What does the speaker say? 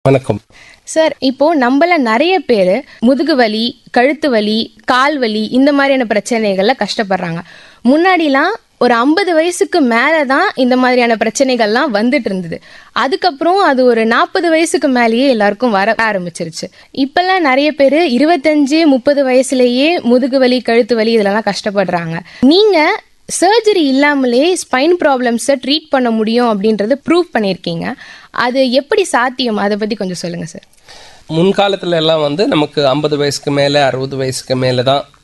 வணக்கம் சார் இப்போ நம்மள நிறைய பேர் முதுகு வலி கழுத்து வலி கால் வலி இந்த மாதிரியான பிரச்சனைகள்ல கஷ்டப்படுறாங்க முன்னாடிலாம் ஒரு ஐம்பது வயசுக்கு மேலே தான் இந்த மாதிரியான பிரச்சனைகள்லாம் வந்துட்டு இருந்தது அதுக்கப்புறம் அது ஒரு நாற்பது வயசுக்கு மேலேயே எல்லாருக்கும் வர ஆரம்பிச்சிருச்சு இப்பெல்லாம் நிறைய பேர் இருபத்தஞ்சு முப்பது வயசுலயே முதுகு வலி கழுத்து வலி இதெல்லாம் கஷ்டப்படுறாங்க நீங்க சர்ஜரி இல்லாமலே ஸ்பைன் ப்ராப்ளம்ஸை ட்ரீட் பண்ண முடியும் அப்படின்றத ப்ரூவ் பண்ணியிருக்கீங்க அது எப்படி சாத்தியம் அதை பற்றி கொஞ்சம் சொல்லுங்கள் சார் முன்காலத்துல எல்லாம் வந்து நமக்கு ஐம்பது வயசுக்கு மேலே அறுபது வயசுக்கு மேலே தான்